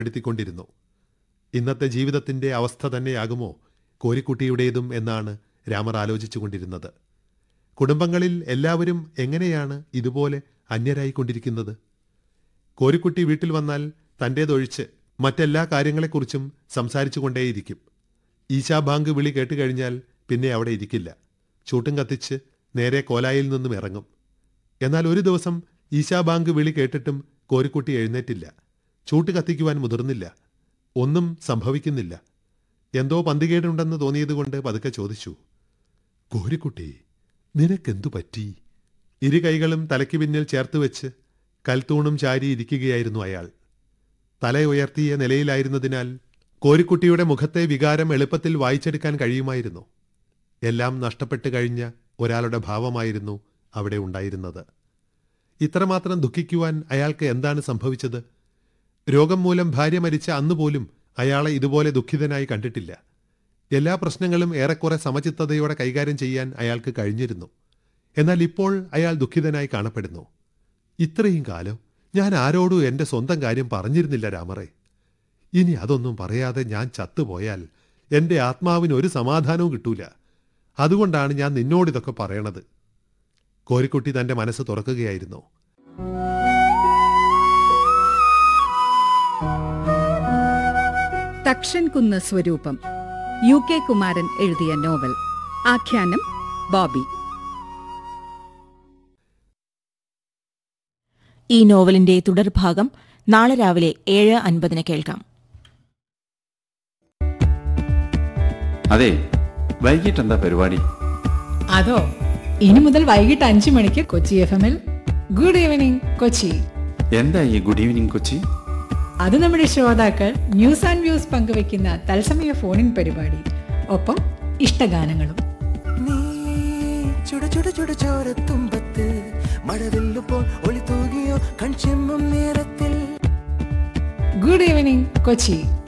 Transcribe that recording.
എടുത്തിക്കൊണ്ടിരുന്നു ഇന്നത്തെ ജീവിതത്തിന്റെ അവസ്ഥ തന്നെയാകുമോ കോരിക്കുട്ടിയുടേതും എന്നാണ് രാമർ ആലോചിച്ചുകൊണ്ടിരുന്നത് കുടുംബങ്ങളിൽ എല്ലാവരും എങ്ങനെയാണ് ഇതുപോലെ അന്യരായിക്കൊണ്ടിരിക്കുന്നത് കോരിക്കുട്ടി വീട്ടിൽ വന്നാൽ തൻ്റേതൊഴിച്ച് മറ്റെല്ലാ കാര്യങ്ങളെക്കുറിച്ചും സംസാരിച്ചുകൊണ്ടേയിരിക്കും ഈശാബാങ്ക് വിളി കേട്ടുകഴിഞ്ഞാൽ പിന്നെ അവിടെ ഇരിക്കില്ല ചൂട്ടും കത്തിച്ച് നേരെ കോലായിൽ നിന്നും ഇറങ്ങും എന്നാൽ ഒരു ദിവസം ഈശാബാങ്ക് വിളി കേട്ടിട്ടും കോരിക്കുട്ടി എഴുന്നേറ്റില്ല ചൂട്ട് കത്തിക്കുവാൻ മുതിർന്നില്ല ഒന്നും സംഭവിക്കുന്നില്ല എന്തോ പന്തികേടുണ്ടെന്ന് തോന്നിയതുകൊണ്ട് പതുക്കെ ചോദിച്ചു കോരിക്കുട്ടി നിനക്കെന്തു പറ്റി ഇരു കൈകളും തലയ്ക്ക് പിന്നിൽ ചേർത്ത് വെച്ച് കൽത്തൂണും ചാരി ഇരിക്കുകയായിരുന്നു അയാൾ തല ഉയർത്തിയ നിലയിലായിരുന്നതിനാൽ കോരിക്കുട്ടിയുടെ മുഖത്തെ വികാരം എളുപ്പത്തിൽ വായിച്ചെടുക്കാൻ കഴിയുമായിരുന്നു എല്ലാം നഷ്ടപ്പെട്ടു കഴിഞ്ഞ ഒരാളുടെ ഭാവമായിരുന്നു അവിടെ ഉണ്ടായിരുന്നത് ഇത്രമാത്രം ദുഃഖിക്കുവാൻ അയാൾക്ക് എന്താണ് സംഭവിച്ചത് രോഗം മൂലം ഭാര്യ മരിച്ച അന്നുപോലും അയാളെ ഇതുപോലെ ദുഃഖിതനായി കണ്ടിട്ടില്ല എല്ലാ പ്രശ്നങ്ങളും ഏറെക്കുറെ സമചിത്തതയോടെ കൈകാര്യം ചെയ്യാൻ അയാൾക്ക് കഴിഞ്ഞിരുന്നു എന്നാൽ ഇപ്പോൾ അയാൾ ദുഃഖിതനായി കാണപ്പെടുന്നു ഇത്രയും കാലം ഞാൻ ആരോടും എൻ്റെ സ്വന്തം കാര്യം പറഞ്ഞിരുന്നില്ല രാമറെ ഇനി അതൊന്നും പറയാതെ ഞാൻ ചത്തുപോയാൽ എൻ്റെ ആത്മാവിന് ഒരു സമാധാനവും കിട്ടൂല അതുകൊണ്ടാണ് ഞാൻ നിന്നോടിതൊക്കെ പറയണത് കോരിക്കുട്ടി തൻ്റെ മനസ്സ് തുറക്കുകയായിരുന്നു തക്ഷൻ സ്വരൂപം യു കെ കുമാരൻ എഴുതിയ നോവൽ ആഖ്യാനം ബോബി ഈ നോവലിന്റെ തുടർഭാഗം നാളെ രാവിലെ ഏഴ് അൻപതിന് കേൾക്കാം അതെ വൈകിട്ട് എന്താ പരിപാടി അതോ ഇനി മുതൽ വൈകിട്ട് അഞ്ചു മണിക്ക് കൊച്ചി എഫ് എമ്മിൽ ഗുഡ് ഈവനിങ് കൊച്ചി എന്താ ഈ ഗുഡ് ഈവനിങ് കൊച്ചി അത് നമ്മുടെ ശ്രോതാക്കൾ ന്യൂസ് ആൻഡ് വ്യൂസ് പങ്കുവെക്കുന്ന തത്സമയ ഫോണിൻ പരിപാടി ഒപ്പം ഇഷ്ടഗാനങ്ങളും നീ ചുട ചുട ചുട ചോരത്തുമ്പത്ത് മഴവില്ലുപ്പോൾ ഒളി തൂകിയോ കൺചെമ്മും നേരത്തിൽ ഗുഡ് ഈവനിങ് കൊച്ചി